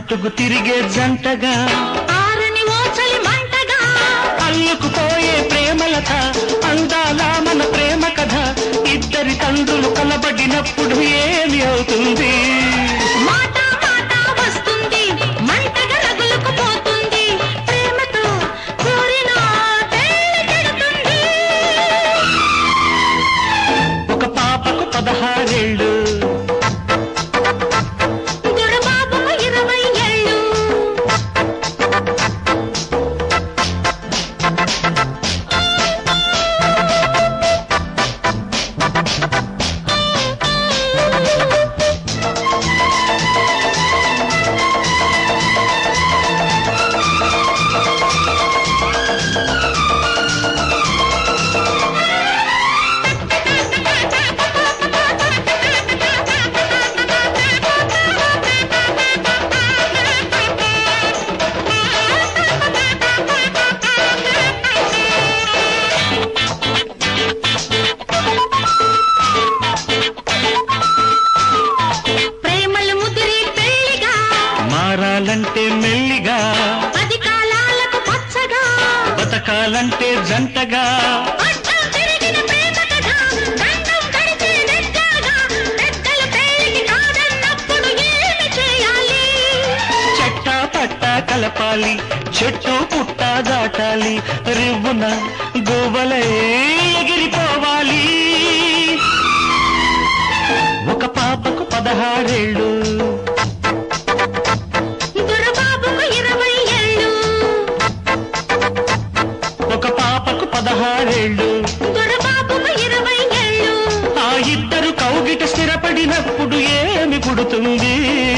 చుట్టుకు తిరిగే జంటగా ఆరని ఓచలి మంటగా అల్లుకుపోయే ప్రేమలత అందాల మన ప్రేమ కథ ఇద్దరి తండ్రులు కలబడినప్పుడు ఏమి అవుతుంది మాట మాట వస్తుంది మంటగా రగులుకుపోతుంది ప్రేమతో కోరిన పెళ్లి చెడుతుంది ఒక పాపకు పదహారేళ్ళు దొరబాబుకు ఇరవై ఏళ్ళు ప్రేమలు ముదిరి పెళ్లిగా మారాలంటే మెల్లిగా పది కాలాలకు పచ్చగా బతకాలంటే జంటగా అడ్డం తిరిగిన ప్రేమ కథ గండం గడిచే నెట్టగా పెద్దలు పెళ్లికి కాదన్నప్పుడు ఏమి చేయాలి చెట్టా పట్టా కలపాలి చెట్టు పుట్ట దాటాలి రివ్వున గోవలే ఎగిరిపోవాలి ఒక పాపకు పదహారేళ్ళు దొరబాబుకు ఇరవై ఏళ్ళు ఒక పాపకు పదహారేళ్ళు దొరబాబుకు ఇరవై ఏళ్ళు ఆ ఇద్దరు కౌగిట స్థిరపడినప్పుడు ఏమి పుడుతుంది